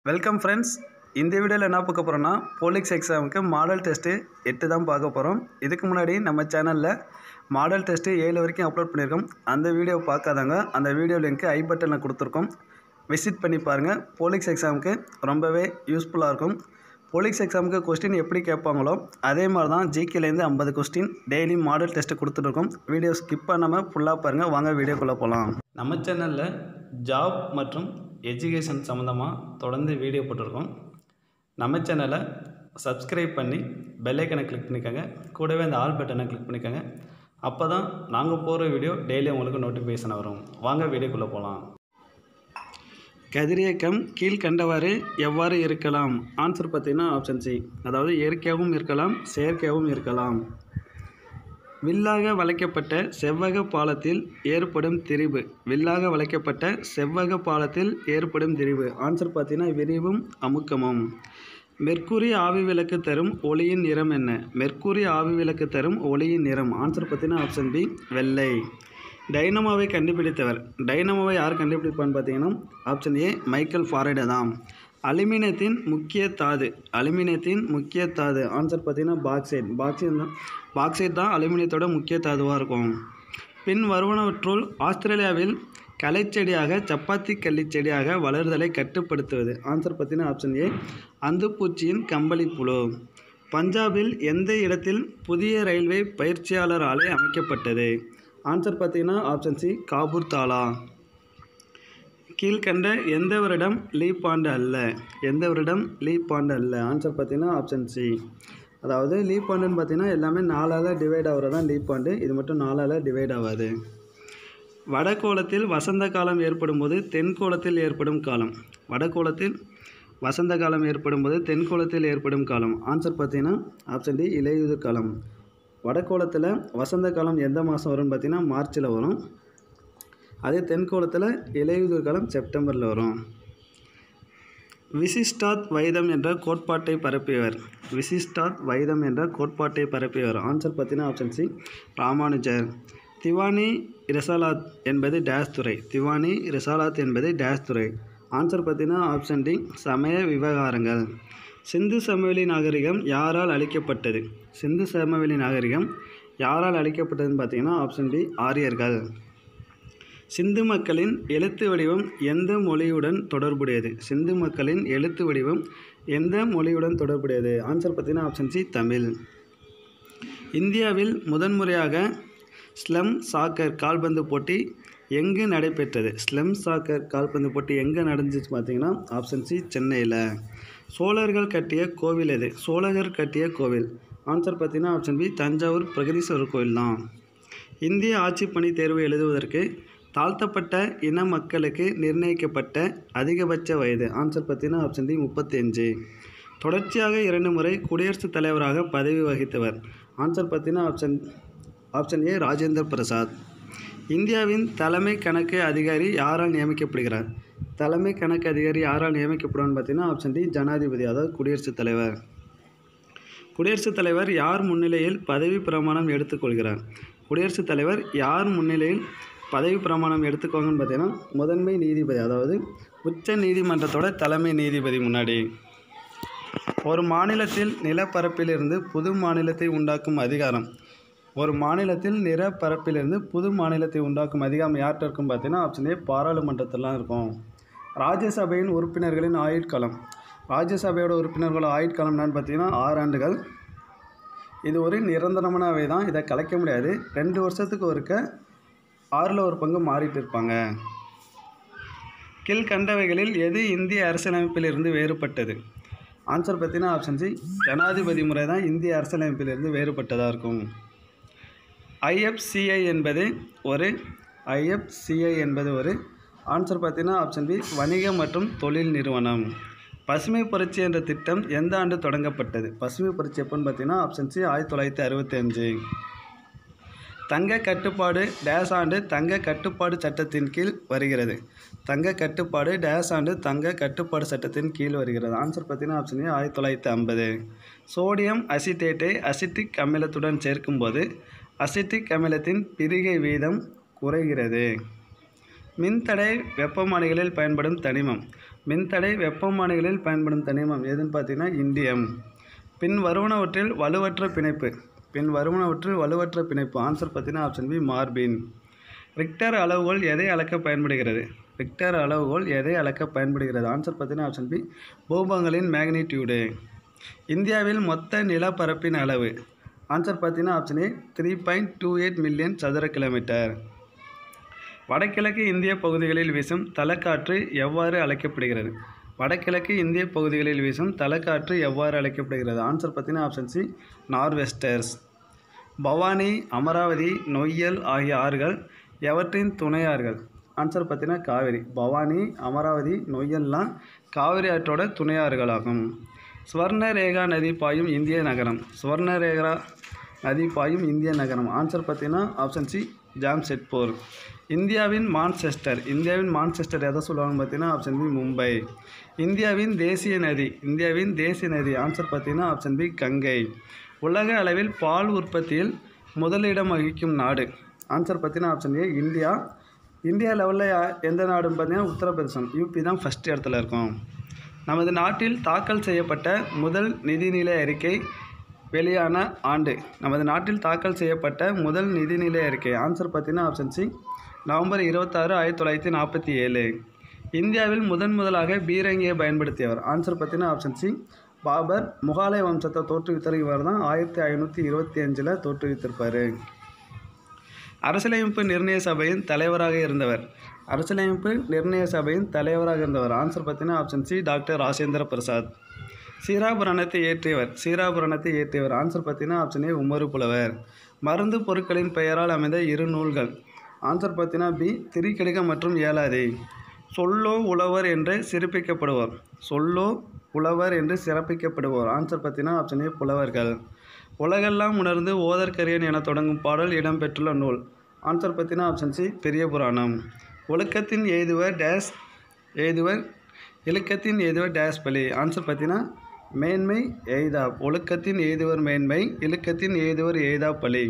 welcome friends இந்த வீடியோவில் என்ன பார்க்க போகிறோன்னா போலீஸ் எக்ஸாமுக்கு மாடல் டெஸ்ட்டு எட்டு தான் பார்க்க போகிறோம் இதுக்கு முன்னாடி நம்ம சேனலில் மாடல் டெஸ்ட்டு ஏழு வரைக்கும் அப்லோட் பண்ணியிருக்கோம் அந்த வீடியோ பார்க்காதவங்க அந்த வீடியோ லிங்க்கு ஐ பட்டனில் கொடுத்துருக்கோம் விசிட் பண்ணி பாருங்கள் போலீஸ் எக்ஸாமுக்கு ரொம்பவே யூஸ்ஃபுல்லாக இருக்கும் போலீஸ் எக்ஸாமுக்கு கொஸ்டின் எப்படி கேட்பாங்களோ அதே மாதிரி தான் ஜிகேலேருந்து ஐம்பது கொஸ்டின் டெய்லி மாடல் டெஸ்ட்டு கொடுத்துட்ருக்கோம் வீடியோ ஸ்கிப் பண்ணாமல் ஃபுல்லாக பாருங்கள் வாங்க வீடியோக்குள்ளே போகலாம் நம்ம சேனலில் ஜாப் மற்றும் எஜுகேஷன் சம்மந்தமாக தொடர்ந்து வீடியோ போட்டிருக்கோம் நம்ம சேனலை சப்ஸ்கிரைப் பண்ணி பெல் ஐக்கனை கிளிக் பண்ணிக்கோங்க கூடவே அந்த ஆல் பட்டனை கிளிக் பண்ணிக்கோங்க அப்போ தான் நாங்கள் போகிற வீடியோ டெய்லி உங்களுக்கு நோட்டிஃபிகேஷன் வரும் வாங்க வீடியோக்குள்ளே போகலாம் கதிரியக்கம் கீழ்கண்டவாறு எவ்வாறு இருக்கலாம் ஆன்சர் பார்த்தீங்கன்னா ஆப்ஷன் சி அதாவது இயற்கையாகவும் இருக்கலாம் செயற்கையாகவும் இருக்கலாம் வில்லாக வளைக்கப்பட்ட செவ்வக பாலத்தில் ஏற்படும் திரிபு வில்லாக வளைக்கப்பட்ட செவ்வக பாலத்தில் ஏற்படும் திரிபு ஆன்சர் பார்த்தீங்கன்னா விரிவும் அமுக்கமும் மெர்க்குரி ஆவி விளக்கு தரும் ஒளியின் நிறம் என்ன மெர்க்குரி ஆவி விளக்கு தரும் ஒளியின் நிறம் ஆன்சர் பார்த்தீங்கன்னா ஆப்ஷன் பி வெள்ளை டைனமோவை கண்டுபிடித்தவர் டைனமோவை யார் கண்டுபிடிப்பான்னு பார்த்தீங்கன்னா ஆப்ஷன் ஏ மைக்கேல் ஃபாரடே தான் அலுமினியத்தின் முக்கிய தாது அலுமினியத்தின் முக்கிய தாது ஆன்சர் பார்த்தீங்கன்னா பாக்சைட் பாக்சைட் தான் பாக்சைட் தான் அலுமினியத்தோட முக்கிய தாதுவாக இருக்கும் பின் வருவனவற்றுள் ஆஸ்திரேலியாவில் கலைச்செடியாக சப்பாத்தி கள்ளிச்செடியாக வளர்தலை கட்டுப்படுத்துவது ஆன்சர் பார்த்தீங்கன்னா ஆப்ஷன் ஏ அந்துப்பூச்சியின் கம்பளி புழு பஞ்சாபில் எந்த இடத்தில் புதிய ரயில்வே பயிற்சியாளர் ஆலை அமைக்கப்பட்டது ஆன்சர் பார்த்தீங்கன்னா ஆப்ஷன் சி காபூர் தாலா கீழ்கண்ட எந்த வருடம் லீப் ஆண்டு அல்ல எந்த வருடம் லீப் ஆண்டு அல்ல ஆன்சர் பார்த்தீங்கன்னா ஆப்ஷன் சி அதாவது லீப் ஆண்டுன்னு பார்த்தீங்கன்னா எல்லாமே நாலால் டிவைட் ஆகிறது தான் லீப் ஆண்டு இது மட்டும் நாலால் டிவைட் ஆகாது வடகோளத்தில் வசந்த காலம் ஏற்படும் போது தென்கோளத்தில் ஏற்படும் காலம் வடகோளத்தில் வசந்த காலம் ஏற்படும் போது தென்கோளத்தில் ஏற்படும் காலம் ஆன்சர் பார்த்தீங்கன்னா ஆப்ஷன் டி இலையுதிர் காலம் வடகோளத்தில் வசந்த காலம் எந்த மாதம் வரும்னு பார்த்தீங்கன்னா மார்ச்சில் வரும் அதே தென்கோளத்தில் இலையுதிர் காலம் செப்டம்பரில் வரும் விசிஷ்டாத் வைதம் என்ற கோட்பாட்டை பரப்பியவர் விசிஷ்டாத் வைதம் என்ற கோட்பாட்டை பரப்பியவர் ஆன்சர் பார்த்தீங்கன்னா ஆப்ஷன் சி ராமானுஜர் திவானி ரிசாலாத் என்பது டேஸ் துறை திவானி ரிசாலாத் என்பது டேஸ் துறை ஆன்சர் பார்த்தீங்கன்னா ஆப்ஷன் டி சமய விவகாரங்கள் சிந்து சமவெளி நாகரிகம் யாரால் அழிக்கப்பட்டது சிந்து சமவெளி நாகரிகம் யாரால் அழிக்கப்பட்டதுன்னு பார்த்தீங்கன்னா ஆப்ஷன் டி ஆரியர்கள் சிந்து மக்களின் எழுத்து வடிவம் எந்த மொழியுடன் தொடர்புடையது சிந்து மக்களின் எழுத்து வடிவம் எந்த மொழியுடன் தொடர்புடையது ஆன்சர் பார்த்தீங்கன்னா ஆப்ஷன் சி தமிழ் இந்தியாவில் முதன்முறையாக ஸ்லம் சாக்கர் கால்பந்து போட்டி எங்கு நடைபெற்றது ஸ்லம் சாக்கர் கால்பந்து போட்டி எங்கே நடந்துச்சு பார்த்தீங்கன்னா ஆப்ஷன் சி சென்னையில் சோழர்கள் கட்டிய கோவில் எது சோழகர் கட்டிய கோவில் ஆன்சர் பார்த்தீங்கன்னா ஆப்ஷன் பி தஞ்சாவூர் பிரகதீஸ்வரர் கோவில் தான் இந்திய ஆட்சிப்பணி தேர்வு எழுதுவதற்கு தாழ்த்தப்பட்ட இன மக்களுக்கு நிர்ணயிக்கப்பட்ட அதிகபட்ச வயது ஆன்சர் பார்த்தீங்கன்னா ஆப்ஷன் டி முப்பத்தி அஞ்சு தொடர்ச்சியாக இரண்டு முறை குடியரசுத் தலைவராக பதவி வகித்தவர் ஆன்சர் பார்த்தீங்கன்னா option option A Rajendra Prasad இந்தியாவின் தலைமை கணக்கு அதிகாரி யாரால் நியமிக்கப்படுகிறார் தலைமை கணக்கு அதிகாரி யாரால் நியமிக்கப்படுவான்னு பார்த்தீங்கன்னா ஆப்ஷன் டி ஜனாதிபதி அதாவது குடியரசுத் தலைவர் குடியரசுத் தலைவர் யார் முன்னிலையில் பதவி பிரமாணம் எடுத்துக்கொள்கிறார் குடியரசுத் தலைவர் யார் முன்னிலையில் பதவி பிரமாணம் எடுத்துக்கோங்கன்னு பார்த்தீங்கன்னா முதன்மை நீதிபதி அதாவது உச்ச நீதிமன்றத்தோட தலைமை நீதிபதி முன்னாடி ஒரு மாநிலத்தில் நிலப்பரப்பிலிருந்து புது மாநிலத்தை உண்டாக்கும் அதிகாரம் ஒரு மாநிலத்தில் நிலப்பரப்பிலிருந்து புது மாநிலத்தை உண்டாக்கும் அதிகாரம் யார்கிட்ட இருக்கும் பார்த்தீங்கன்னா ஆப்ஷன் ஏ பாராளுமன்றத்திலாம் இருக்கும் ராஜ்யசபையின் உறுப்பினர்களின் ஆயுட்காலம் ராஜ்யசபையோட உறுப்பினர்களோட ஆயுட்காலம் என்னன்னு பார்த்தீங்கன்னா ஆறு ஆண்டுகள் இது ஒரு நிரந்தரமானவை தான் இதை கலைக்க முடியாது ரெண்டு வருஷத்துக்கு ஒருக்க ஆறில் ஒரு பங்கு மாறிட்டு இருப்பாங்க கீழ்கண்டவைகளில் எது இந்திய அரசியலமைப்பிலிருந்து வேறுபட்டது ஆன்சர் பார்த்தீங்கன்னா ஆப்ஷன் சி ஜனாதிபதி முறை தான் இந்திய அரசியலமைப்பிலிருந்து வேறுபட்டதாக இருக்கும் ஐஎஃப்சிஐ என்பது ஒரு ஐஎஃப்சிஐ என்பது ஒரு ஆன்சர் பார்த்தீங்கன்னா ஆப்ஷன் பி வணிக மற்றும் தொழில் நிறுவனம் பசுமை புரட்சி என்ற திட்டம் எந்த ஆண்டு தொடங்கப்பட்டது பசுமை புரட்சி எப்போன்னு பார்த்தீங்கன்னா ஆப்ஷன் சி ஆயிரத்தி தொள்ளாயிரத்தி அறுபத்தி அஞ்சு தங்க கட்டுப்பாடு டேஸ் ஆண்டு தங்க கட்டுப்பாடு சட்டத்தின் கீழ் வருகிறது தங்க கட்டுப்பாடு டேஸ் ஆண்டு தங்க கட்டுப்பாடு சட்டத்தின் கீழ் வருகிறது ஆன்சர் பார்த்தீங்கன்னா ஆப்ஷன் ஏ ஆயிரத்தி தொள்ளாயிரத்தி ஐம்பது சோடியம் அசிட்டேட்டை அசிட்டிக் அமிலத்துடன் சேர்க்கும்போது அசிட்டிக் அமிலத்தின் பிரிகை வீதம் குறைகிறது மின்தடை வெப்பமானிகளில் பயன்படும் தனிமம் மின்தடை வெப்பமானிகளில் பயன்படும் தனிமம் எதுன்னு பார்த்தீங்கன்னா இண்டியம் பின் வருவனவற்றில் வலுவற்ற பிணைப்பு பின் வருவனவற்றில் வலுவற்ற பிணைப்பு ஆன்சர் பார்த்தீங்கன்னா ஆப்ஷன் பி மார்பின் ரிக்டர் அளவுகோல் எதை அளக்க பயன்படுகிறது ரிக்டர் அளவுகோல் எதை அளக்க பயன்படுகிறது ஆன்சர் பார்த்தீங்கன்னா ஆப்ஷன் பி பூபங்களின் மேக்னிடியூடு இந்தியாவில் மொத்த நிலப்பரப்பின் அளவு ஆன்சர் பார்த்தீங்கன்னா option A three point two eight million சதுர கிலோமீட்டர் வடகிழக்கு இந்திய பகுதிகளில் வீசும் தலக்காற்று எவ்வாறு அழைக்கப்படுகிறது வடகிழக்கு இந்திய பகுதிகளில் வீசும் தலக்காற்று எவ்வாறு அழைக்கப்படுகிறது ஆன்சர் பார்த்தீங்கன்னா option C norwesters Bhavani Amaravathi Noyyal ஆகிய ஆறுகள் எவற்றின் துணையாறுகள் ஆன்சர் பார்த்தீங்கன்னா காவிரி பவானி அமராவதி நொய்யல்லாம் காவிரி ஆற்றோட துணையாறுகளாகும் ஸ்வர்ணரேகா நதி பாயும் இந்திய நகரம் ஸ்வர்ணரேகா நதி பாயும் இந்திய நகரம் ஆன்சர் பார்த்தீங்கன்னா ஆப்ஷன் சி ஜாம்ஷெட்பூர் இந்தியாவின் மான்செஸ்டர் இந்தியாவின் மான்செஸ்டர் எதை சொல்லுவாங்க பார்த்தீங்கன்னா ஆப்ஷன் பி மும்பை இந்தியாவின் தேசிய நதி இந்தியாவின் தேசிய நதி ஆன்சர் பார்த்தீங்கன்னா ஆப்ஷன் பி கங்கை உலக அளவில் பால் உற்பத்தியில் முதலிடம் வகிக்கும் நாடு ஆன்சர் பார்த்தீங்கன்னா ஆப்ஷன் ஏ இந்தியா இந்தியா லெவலில் எந்த நாடுன்னு பார்த்தீங்கன்னா உத்தரப்பிரதேசம் யூபி தான் ஃபஸ்ட் இடத்துல இருக்கும் நமது நாட்டில் தாக்கல் செய்யப்பட்ட முதல் நிதிநிலை அறிக்கை வெளியான ஆண்டு நமது நாட்டில் தாக்கல் செய்யப்பட்ட முதல் நிதிநிலை அறிக்கை ஆன்சர் பார்த்தீங்கன்னா ஆப்ஷன் சி நவம்பர் இருபத்தாறு ஆயிரத்தி தொள்ளாயிரத்தி நாற்பத்தி ஏழு இந்தியாவில் முதன் முதலாக பீரங்கியை பயன்படுத்தியவர் ஆன்சர் பார்த்தீங்கன்னா ஆப்ஷன் சி பாபர் முகாலய வம்சத்தை தோற்றுவித்தவர் இவர் தான் ஆயிரத்தி ஐநூற்றி இருபத்தி அஞ்சில் தோற்றுவித்திருப்பார் அரசியலமைப்பு நிர்ணய சபையின் தலைவராக இருந்தவர் அரசியலமைப்பு நிர்ணய சபையின் தலைவராக இருந்தவர் ஆன்சர் பார்த்தீங்கன்னா option C doctor Rajendra Prasad சீராபுராணத்தை இயற்றியவர் சீராபுராணத்தை இயற்றியவர் ஆன்சர் பார்த்தீங்கன்னா ஆப்ஷன் ஏ உமரு புலவர் மருந்து பொருட்களின் பெயரால் அமைந்த இரு நூல்கள் ஆன்சர் பார்த்தீங்கன்னா பி திரிக்கடிக மற்றும் ஏலாதி சொல்லோ உழவர் என்று சிறப்பிக்கப்படுவார் சொல்லோ உழவர் என்று சிறப்பிக்கப்படுவார் ஆன்சர் பார்த்தீங்கன்னா ஆப்ஷன் ஏ புலவர்கள் உலகெல்லாம் உணர்ந்து ஓதற்கரியன் என தொடங்கும் பாடல் இடம்பெற்றுள்ள நூல் ஆன்சர் பார்த்தீங்கன்னா ஆப்ஷன் சி பெரிய புராணம் ஒழுக்கத்தின் எய்துவர் டேஸ் எய்துவர் இலக்கத்தின் எய்துவர் டேஸ் பலி ஆன்சர் பார்த்தீங்கன்னா மேன்மை எய்தா ஒழுக்கத்தின் எய்துவர் மேன்மை இலக்கத்தின் எய்துவர் எய்தா பலி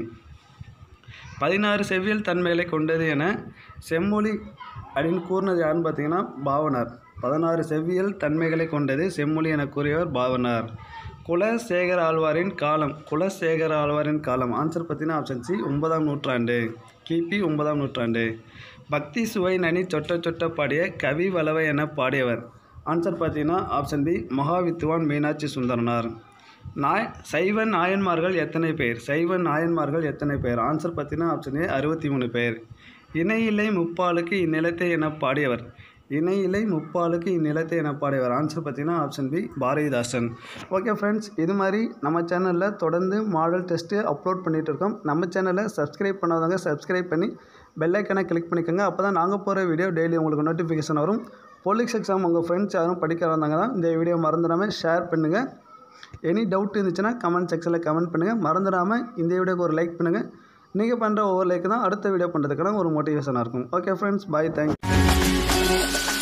பதினாறு செவ்வியல் தன்மைகளை கொண்டது என செம்மொழி அப்படின்னு கூறினது யாருன்னு பார்த்தீங்கன்னா பாவனார் பதினாறு செவ்வியல் தன்மைகளை கொண்டது செம்மொழி என கூறியவர் பாவனார் குலசேகர ஆழ்வாரின் காலம் குலசேகர ஆழ்வாரின் காலம் ஆன்சர் பார்த்தீங்கன்னா ஆப்ஷன் சி ஒன்பதாம் நூற்றாண்டு கிபி ஒன்பதாம் நூற்றாண்டு பக்தி சுவை நனி சொட்ட சொட்ட பாடிய கவி வளவை என பாடியவர் ஆன்சர் பார்த்தீங்கன்னா ஆப்ஷன் பி மகாவித்துவான் மீனாட்சி சுந்தரனார் நாய் சைவ நாயன்மார்கள் எத்தனை பேர் சைவ நாயன்மார்கள் எத்தனை பேர் ஆன்சர் பார்த்தீங்கன்னா ஆப்ஷன் ஏ அறுபத்தி மூணு பேர் இணையிலை முப்பாலுக்கு இந்நிலத்தை என பாடியவர் இணையிலை முப்பாலுக்கு இந்நிலத்தை என பாடியவர் ஆன்சர் பார்த்தீங்கன்னா option B Bharathidasan okay friends இது மாதிரி நம்ம சேனலில் தொடர்ந்து மாடல் டெஸ்ட்டு அப்லோட் பண்ணிகிட்டு இருக்கோம் நம்ம சேனலை சப்ஸ்கிரைப் பண்ணாதவங்க சப்ஸ்கிரைப் பண்ணி பெல் ஐக்கனை கிளிக் பண்ணிக்கோங்க அப்போ தான் நாங்கள் போகிற வீடியோ டெய்லி உங்களுக்கு நோட்டிஃபிகேஷன் வரும் போலீஸ் எக்ஸாம் உங்கள் ஃப்ரெண்ட்ஸ் யாரும் படிக்க வந்தாங்க தான் இந்த வீடியோ மறந்துடாமல் ஷேர் பண்ணுங்கள் எனி டவுட் இருந்துச்சுன்னா கமெண்ட் செக்ஷனில் கமெண்ட் பண்ணுங்கள் மறந்துடாமல் இந்த வீடியோக்கு ஒரு லைக் பண்ணுங்கள் நீங்கள் பண்ணுற ஒவ்வொரு லைக் தான் அடுத்த வீடியோ பண்ணுறதுக்கான ஒரு மோட்டிவேஷனாக இருக்கும் ஓகே ஃப்ரெண்ட்ஸ் பாய் தேங்க்